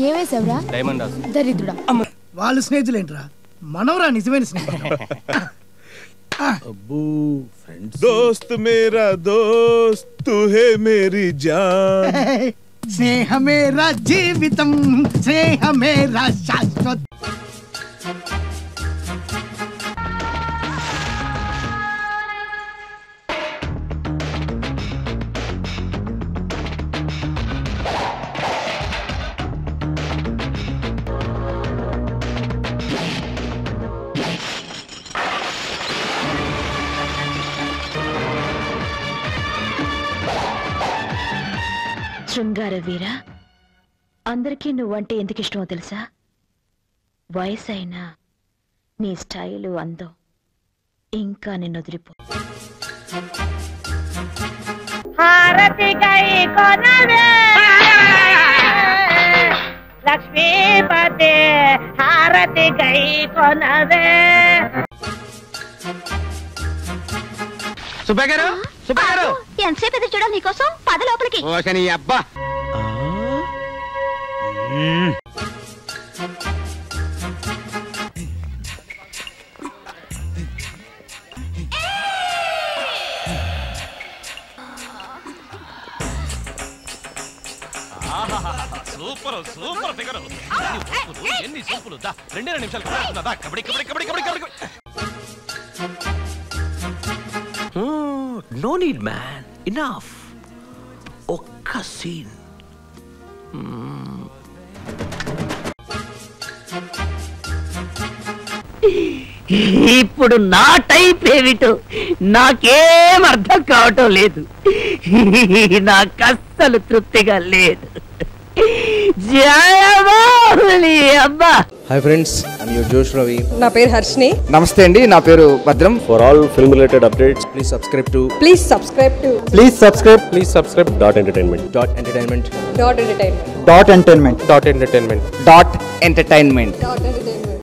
ఏమేసావురా diamond has దరిద్రుడా వాళ్ళు స్నేహితులేంట్రా మనవరా నిజమైన స్నేహితులు दोस्त मेरा दोस्त तू है मेरी जान స్నేహమేరా జీవితం స్నేహమేరా శాశ్వత శృంగార వీర అందరికీ నువ్వంటే ఎందుకు ఇష్టమో తెలుసా వయసు అయినా నీ స్టైలు అందం ఇంకా నిన్ను వదిలిపో హారతి గై కొనవే లక్ష్మీపతి హారతి గై కొనవే సుబ్బయ్య గారు సుబ్బయ్య గారు ఎంతసేపు ఎదురు చూడాలి నీకోసం పద లోపలికి ఓ శని అబ్బా సూపర్ సూపర్ ఫిగర్ ఎన్ని సూపులు దా రెండే రెండు నిమిషాలు కబడి దా kabaddi kabaddi kabaddi kabaddi kabaddi no need man enough ఒక్క సీన్ ఇప్పుడు నా టైప్ ఏమిటో నాకేం అర్థం కావటం లేదు నాకు అస్సలు తృప్తిగా లేదు జయబాహులి అబ్బా హాయ్ ఫ్రెండ్స్ ఐమ్ యువర్ జోష్ రవి నా పేరు హర్షిని నమస్తే అండి నా పేరు Bhadram for all film related updates please subscribe to please subscribe to please subscribe please subscribe dot entertainment dot entertainment dot entertainment dot entertainment dot entertainment dot entertainment dot entertainment